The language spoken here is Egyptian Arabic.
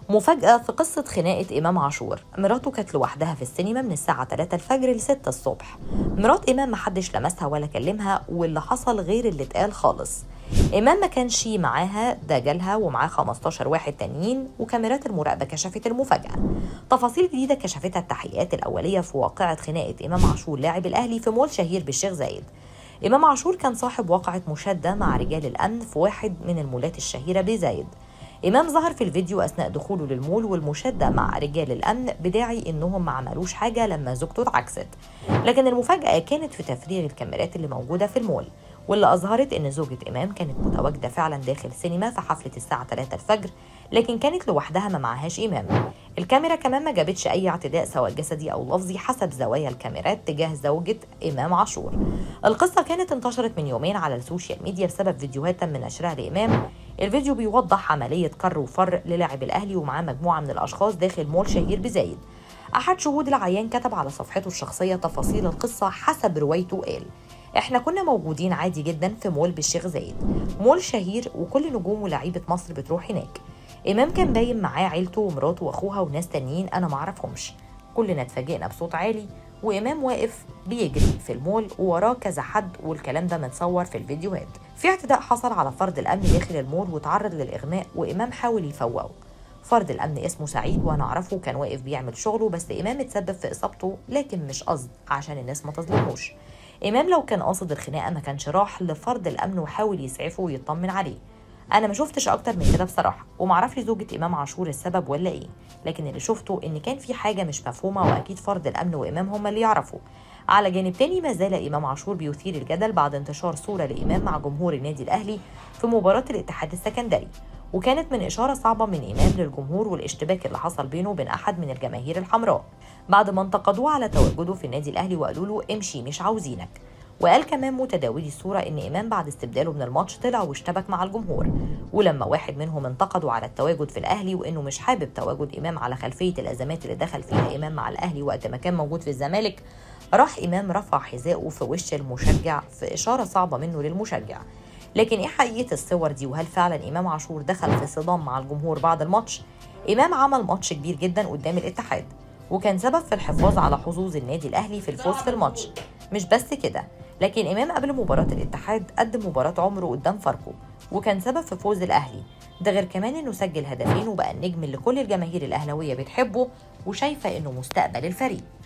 مفاجأة في قصة خناقة إمام عاشور مراته كانت لوحدها في السينما من الساعة 3 الفجر ل 6 الصبح مرات إمام محدش لمسها ولا كلمها واللي حصل غير اللي اتقال خالص إمام ما كانش معاها ده جالها ومعاه 15 واحد تانيين وكاميرات المراقبة كشفت المفاجأة تفاصيل جديدة كشفتها التحقيقات الأولية في واقعة خناقة إمام عاشور لاعب الأهلي في مول شهير بالشيخ زايد إمام عاشور كان صاحب واقعة مشادة مع رجال الأمن في واحد من المولات الشهيرة بزايد إمام ظهر في الفيديو أثناء دخوله للمول والمشادة مع رجال الأمن بداعي إنهم ما عملوش حاجة لما زوجته اتعكست لكن المفاجأة كانت في تفريغ الكاميرات اللي موجودة في المول واللي أظهرت إن زوجة إمام كانت متواجدة فعلا داخل سينما في حفلة الساعة 3 الفجر لكن كانت لوحدها ما معهاش إمام الكاميرا كمان ما جابتش أي اعتداء سواء جسدي أو لفظي حسب زوايا الكاميرات تجاه زوجة إمام عاشور القصة كانت انتشرت من يومين على السوشيال ميديا بسبب فيديوهات تم نشرها لإمام الفيديو بيوضح عملية كر وفر للاعب الأهلي ومعاه مجموعة من الأشخاص داخل مول شهير بزايد أحد شهود العيان كتب على صفحته الشخصية تفاصيل القصة حسب روايته قال احنا كنا موجودين عادي جدا في مول بالشيخ زايد مول شهير وكل نجوم ولاعيبة مصر بتروح هناك إمام كان باين معاه عيلته ومراته وأخوها وناس تانيين أنا معرفهمش كلنا اتفاجئنا بصوت عالي وإمام واقف بيجري في المول ووراه كذا حد والكلام ده متصور في الفيديوهات في اعتداء حصل على فرد الأمن داخل المول وتعرض للإغماء وإمام حاول يفوقه فرد الأمن اسمه سعيد وأنا أعرفه كان واقف بيعمل شغله بس إمام اتسبب في إصابته لكن مش قصد عشان الناس ما تظلموش إمام لو كان قاصد الخناقة ما كانش راح لفرد الأمن وحاول يسعفه ويطمن عليه انا ما شفتش اكتر من كده بصراحه ومعرفش زوجة امام عاشور السبب ولا ايه لكن اللي شفته ان كان في حاجه مش مفهومه واكيد فرد الامن وامام هما اللي يعرفوا على جانب تاني ما زال امام عاشور بيثير الجدل بعد انتشار صوره لامام مع جمهور النادي الاهلي في مباراه الاتحاد السكندري وكانت من إشارة صعبة من إمام للجمهور والاشتباك اللي حصل بينه وبين أحد من الجماهير الحمراء بعد ما انتقدوه على تواجده في النادي الأهلي وقالوا له امشي مش عاوزينك وقال كمان متداولي الصورة إن إمام بعد استبداله من الماتش طلع واشتبك مع الجمهور ولما واحد منهم انتقدوا على التواجد في الأهلي وإنه مش حابب تواجد إمام على خلفية الأزمات اللي دخل فيها إمام مع الأهلي وقت ما كان موجود في الزمالك راح إمام رفع حذائه في وش المشجع في إشارة صعبة منه للمشجع لكن إيه حقيقة الصور دي وهل فعلا إمام عاشور دخل في صدام مع الجمهور بعد الماتش؟ إمام عمل ماتش كبير جدا قدام الاتحاد وكان سبب في الحفاظ على حظوظ النادي الأهلي في الفوز في الماتش مش بس كده لكن إمام قبل مباراة الاتحاد قدم مباراة عمره قدام فاركو وكان سبب في فوز الأهلي ده غير كمان إنه سجل هدفين وبقى النجم اللي كل الجماهير الأهلاوية بتحبه وشايفة إنه مستقبل الفريق